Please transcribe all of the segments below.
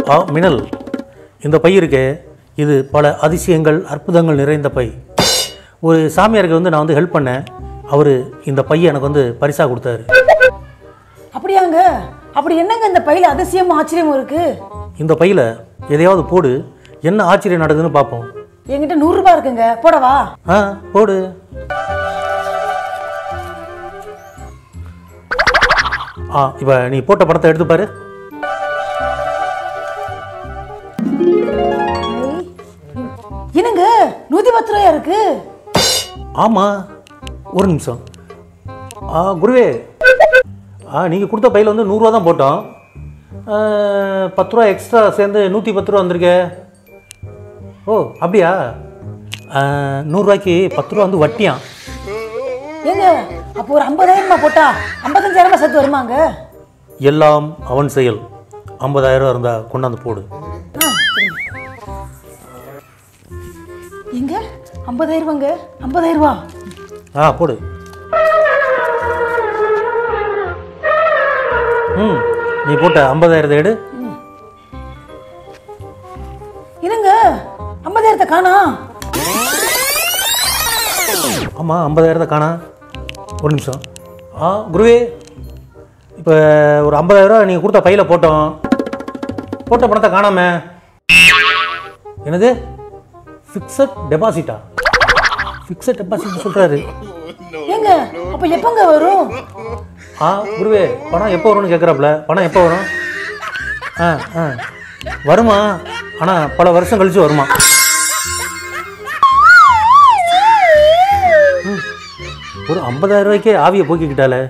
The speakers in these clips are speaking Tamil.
ஆ மினல் இந்த பை இருக்கே இது பல அதிசயங்கள் அற்புதங்கள் நிறைந்த பை ஒரு சாமியாருக்கு வந்து நான் வந்து ஹெல்ப் பண்ணேன் அவர் இந்த பையை எனக்கு வந்து பரிசாக கொடுத்தாரு அப்படியாங்க அப்படி என்னங்க இந்த பையில அதிசயமும் ஆச்சரியமும் இருக்கு இந்த பையில் எதையாவது போடு என்ன ஆச்சரியம் நடக்குதுன்னு பார்ப்போம் என்கிட்ட நூறு ரூபாய் இருக்குங்க போடவா ஆ போடு ஆ இப்போ நீ போட்ட படத்தை எடுத்து பாரு என்னங்க நூத்தி பத்து ரூபாயா இருக்கு ஆமாம் ஒரு நிமிஷம் ஆ குருவே ஆ நீங்கள் கொடுத்த பையில் வந்து நூறுரூவா தான் போட்டோம் ஆ, பத்து ரூபா எக்ஸ்ட்ரா சேர்ந்து நூற்றி பத்து ரூபா வந்திருக்கே ஓ அப்படியா ஆ, நூறுரூவாய்க்கு பத்து ரூபா வந்து வட்டியாம் ஏங்க அப்போ ஒரு ஐம்பதாயிரமா போட்டா ஐம்பத்தஞ்சாயிரமா சேர்த்து வருமாங்க எல்லாம் அவன் செயல் ஐம்பதாயிரம் ரூபா இருந்தால் கொண்டாந்து போடு ஆ, சரிங்க. எங்க ஐம்பதாயிரம் ரூபாங்க ஐம்பதாயிரம் ரூபா ஆ போடு ம் நீ போட்ட ஐம்பதாயிரத்தை எடு என்னங்க ஐம்பதாயிரத்தை காணா ஆமாம் ஐம்பதாயிரத்தை காணா ஒரு நிமிஷம் ஆ குருவே இப்போ ஒரு ஐம்பதாயிரரூவா நீங்கள் கொடுத்த பையில் போட்டோம் போட்ட பணத்தை காணாம என்னது ஃபிக்ஸட் டெபாசிட்டா ஃபிக்ஸட் டெபாசிட் சொல்கிறாரு ஏங்க அப்ப எப்பங்க வரும் ஆ குருவே பணம் எப்போ வரும்னு கேட்குறாப்புல பணம் எப்போ வரும் ஆ ஆ வருமா ஆனால் பல வருஷம் கழிச்சு வருமா ம், ஒரு ஐம்பதாயிரம் ரூபாய்க்கே ஆவியை போக்கிக்கிட்டாலே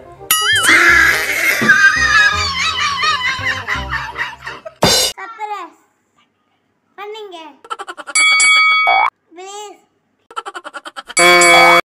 சர்ப்ரைஸ் பண்ணீங்க